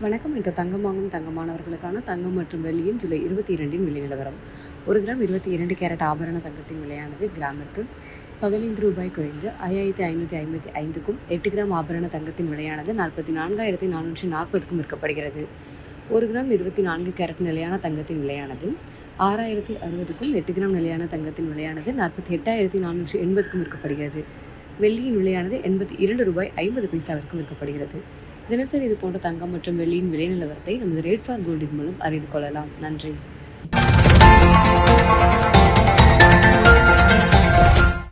வணக்கம் இன்று தங்கம் வாங்கும் தங்கமானவர்களுக்கான தங்கம் மற்றும் வெள்ளியின் ஜூலை இருபத்தி இரண்டின் விலை நிலவரம் ஒரு கிராம் இருபத்தி இரண்டு கேரட் ஆபரண தங்கத்தின் விலையானது கிராமிற்கு பதினைந்து ரூபாய் குறைந்து ஐயாயிரத்தி ஐநூற்றி ஐம்பத்தி ஐந்துக்கும் எட்டு கிராம் ஆபரண தங்கத்தின் விலையானது நாற்பத்தி நான்காயிரத்தி நானூற்றி நாற்பதுக்கும் விற்கப்படுகிறது ஒரு கிராம் இருபத்தி நான்கு கேரட் நிலையான தங்கத்தின் விலையானது ஆறாயிரத்தி அறுபதுக்கும் எட்டு கிராம் நிலையான தங்கத்தின் விலையானது நாற்பத்தி எட்டாயிரத்தி நானூற்றி எண்பதுக்கும் விற்கப்படுகிறது வெள்ளியின் விலையானது எண்பத்தி இரண்டு ரூபாய் ஐம்பது பைசாவிற்கும் விற்கப்படுகிறது தினசரி இது போன்ற தங்கம் மற்றும் வெள்ளியின் விலை நிலவரத்தை நமது ரேட் ஃபார் கோல்டின் மூலம் அறிந்து கொள்ளலாம் நன்றி